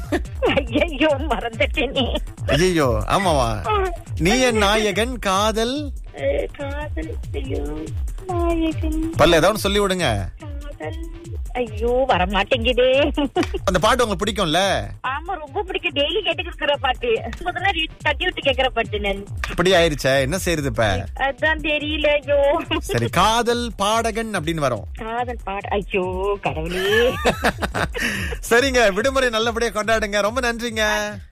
ஐயோ மறந்துட்டேனே ஐயோ ஆமாவா நீ என் நாயகன் காதல் அஹ், காதல் ஐயோ நாயகன் பல்ல ஏதாவது ஒண்ணு சொல்லி விடுங்க காதல் ஐயோ வர மாட்டேங்குதே அந்த பாட்டு உங்களுக்கு பிடிக்கும்ல ஆமா ரொம்ப பிடிக்கும் டெய்லி கேட்டுட்டு இருக்கிற பாட்டு முதல்ல தட்டி விட்டு கேக்குற பாட்டு நான் இப்படி ஆயிருச்சே என்ன செய்யறது இப்ப அதான் தெரியல ஐயோ சரி காதல் பாடகன் அப்படின்னு வரும் காதல் பாடு ஐயோ கடவுளே சரிங்க விடுமுறை நல்லபடியா கொண்டாடுங்க ரொம்ப நன்றிங்க